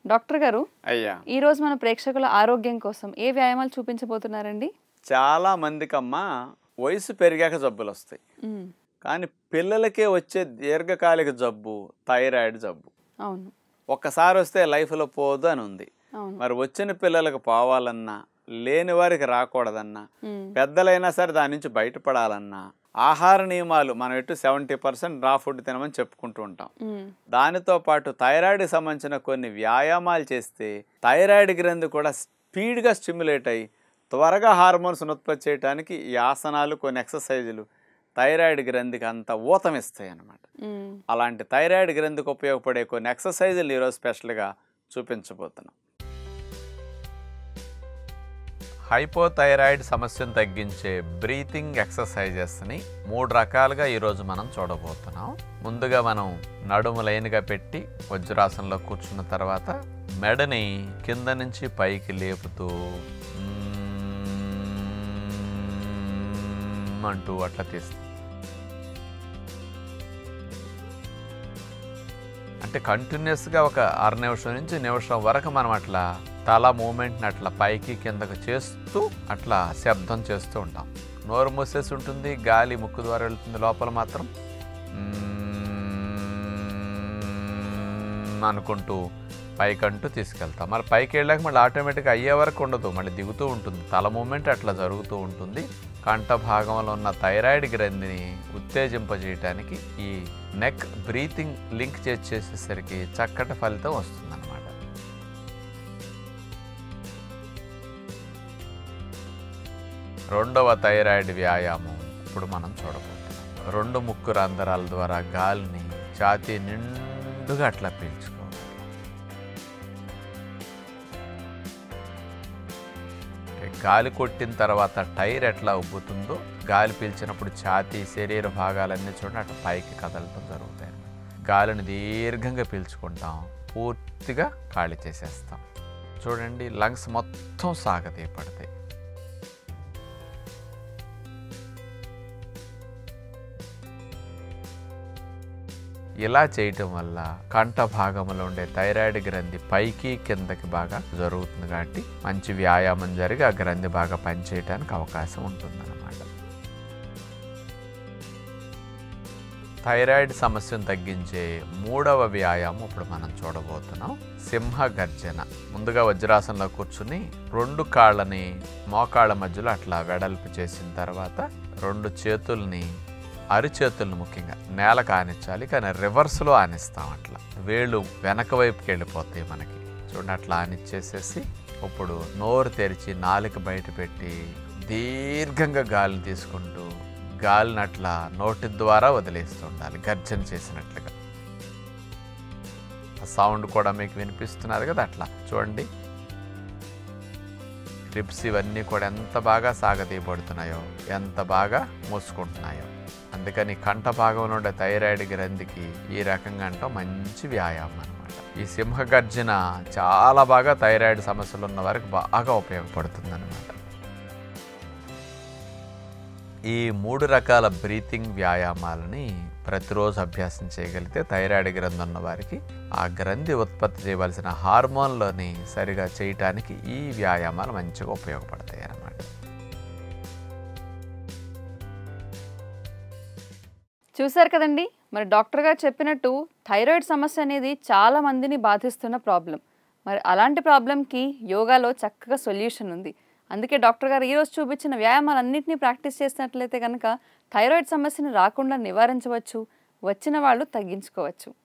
Doctor గారు అయ్యా ఈ రోజు మన ప్రేక్షకుల ఆరోగ్యం కోసం ఏ వ్యాయామాలు చూపించబోతున్నారండి చాలా మందికమ్మా వయసు పెరిగాక జబ్బులు వస్తాయి మ్మ్. కానీ పిల్లలకే వచ్చే దీర్ఘకాలిక జబ్బు థైరాయిడ్ జబ్బు అవును ఒక్కసారి వస్తే లైఫ్లో పోదు అని ఉంది అవును మరి వచ్చిన పిల్లలకు పోవాలన్నా లేని వారికి రాకూడదన్నా మ్మ్. పెద్దలైనా సరే దాని నుంచి బయటపడాలన్నా ఆహార నియమాలు మనం ఎటు సెవెంటీ పర్సెంట్ రా ఫుడ్ తినమని చెప్పుకుంటూ ఉంటాం మ్మ్. దానితో పాటు థైరాయిడ్కి సంబంధించిన కొన్ని వ్యాయామాలు చేస్తే థైరాయిడ్ గ్రంథి కూడా స్పీడ్గా స్టిమ్యులేట్ అయ్యి త్వరగా హార్మోన్స్ ఉత్పత్తి చేయడానికి ఈ ఆసనాలు కొన్ని ఎక్సర్సైజులు థైరాయిడ్ గ్రంథికి అంత ఊతమిస్తాయి అన్నమాట మ్మ్. అలాంటి థైరాయిడ్ గ్రంథికి ఉపయోగపడే కొన్ని ఎక్సర్సైజులు ఈరోజు స్పెషల్గా చూపించబోతున్నాం హైపోథైరాయిడ్ సమస్యను తగ్గించే బ్రీతింగ్ ఎక్సర్సైజెస్ని మూడు రకాలుగా ఈరోజు మనం చూడబోతున్నాం ముందుగా మనం నడుము లైన్గా పెట్టి వజ్రాసనంలో కూర్చున్న తర్వాత మెడని కింద నుంచి పైకి లేపుతూ మ్మ్ అంటూ అట్లా తీస్తాం అంటే కంటిన్యూస్గా ఒక అర నిమిషం నుంచి నిమిషం వరకు మనం అట్లా తల మూమెంట్ని అట్లా పైకి కిందకు చేస్తూ అట్లా శబ్దం చేస్తూ ఉంటాం నోరు మూసేసి ఉంటుంది గాలి ముక్కు ద్వారా వెళ్తుంది లోపల మాత్రం మ్మ్ అనుకుంటూ పైకంటూ తీసుకెళ్తాం మరి పైకి వెళ్ళాక మళ్ళీ ఆటోమేటిక్గా అయ్యే వరకు ఉండదు మళ్ళీ దిగుతూ ఉంటుంది తల మూమెంట్ అట్లా జరుగుతూ ఉంటుంది కంఠ భాగంలో ఉన్న థైరాయిడ్ గ్రంథిని ఉత్తేజింపజేయటానికి ఈ నెక్ బ్రీతింగ్ లింక్ చేసి చేసేసరికి చక్కటి ఫలితం వస్తుందన్నమాట రెండవ థైరాయిడ్ వ్యాయామం ఇప్పుడు మనం చూడబోతున్నాం రెండు ముక్కు రంధ్రాల ద్వారా గాలిని ఛాతీ నిండుగా అట్లా పీల్చుకోవాలి అంటే గాలి కొట్టిన తర్వాత టైర్ ఎట్లా ఉబ్బుతుందో గాలి పీల్చినప్పుడు ఛాతీ శరీర భాగాలన్నీ చూడండి అట్లా పైకి కదలటం జరుగుతాయి గాలిని దీర్ఘంగా పీల్చుకుంటాం పూర్తిగా ఖాళీ చేసేస్తాం చూడండి లంగ్స్ మొత్తం సాగతీయపడతాయి ఇలా చేయటం వల్ల కంఠ భాగంలో ఉండే థైరాయిడ్ గ్రంథి పైకి కిందకి బాగా జరుగుతుంది కాబట్టి మంచి వ్యాయామం జరిగి ఆ గ్రంథి బాగా పనిచేయడానికి అవకాశం ఉంటుందన్నమాట థైరాయిడ్ సమస్యను తగ్గించే మూడవ వ్యాయామం ఇప్పుడు మనం చూడబోతున్నాం సింహ గర్జన ముందుగా వజ్రాసనంలో కూర్చుని రెండు కాళ్ళని మోకాళ్ళ మధ్యలో అట్లా వెడల్పు చేసిన తర్వాత రెండు చేతుల్ని అరిచేతులను ముఖ్యంగా నేల ఆనించాలి కానీ రివర్స్లో ఆనిస్తాం అట్లా వేళ్ళు వెనక వైపుకి వెళ్ళిపోతాయి మనకి చూడండి అట్లా ఆనిచ్చేసేసి ఇప్పుడు నోరు తెరిచి నాలుక బయట పెట్టి దీర్ఘంగా గాలిని తీసుకుంటూ గాలిని అట్లా నోటి ద్వారా వదిలేస్తూ ఉండాలి గర్జన చేసినట్లుగా ఆ సౌండ్ కూడా మీకు వినిపిస్తున్నారు కదా అట్లా చూడండి రిప్స్ ఇవన్నీ కూడా ఎంత బాగా సాగతీయబడుతున్నాయో ఎంత బాగా మూసుకుంటున్నాయో అందుకని కంఠ భాగంలో ఉండే థైరాయిడ్ గ్రంథికి ఈ రకంగా అంటాం మంచి వ్యాయామం అనమాట ఈ సింహగర్జన చాలా బాగా థైరాయిడ్ సమస్యలు ఉన్న వారికి బాగా ఉపయోగపడుతుంది అనమాట ఈ మూడు రకాల బ్రీతింగ్ వ్యాయామాలని ప్రతిరోజు అభ్యాసం చేయగలిగితే థైరాయిడ్ గ్రంథి ఉన్న వారికి ఆ గ్రంథి ఉత్పత్తి చేయవలసిన హార్మోన్లని సరిగా చేయటానికి ఈ వ్యాయామాలు మంచిగా ఉపయోగపడతాయి అన్నమాట చూశారు కదండి మరి డాక్టర్ గారు చెప్పినట్టు థైరాయిడ్ సమస్య అనేది చాలా మందిని బాధిస్తున్న ప్రాబ్లం మరి అలాంటి ప్రాబ్లంకి యోగాలో చక్కగా సొల్యూషన్ ఉంది అందుకే డాక్టర్ గారు ఈరోజు చూపించిన వ్యాయామాలన్నింటినీ ప్రాక్టీస్ చేసినట్లయితే కనుక థైరాయిడ్ సమస్యను రాకుండా నివారించవచ్చు వచ్చిన వాళ్ళు తగ్గించుకోవచ్చు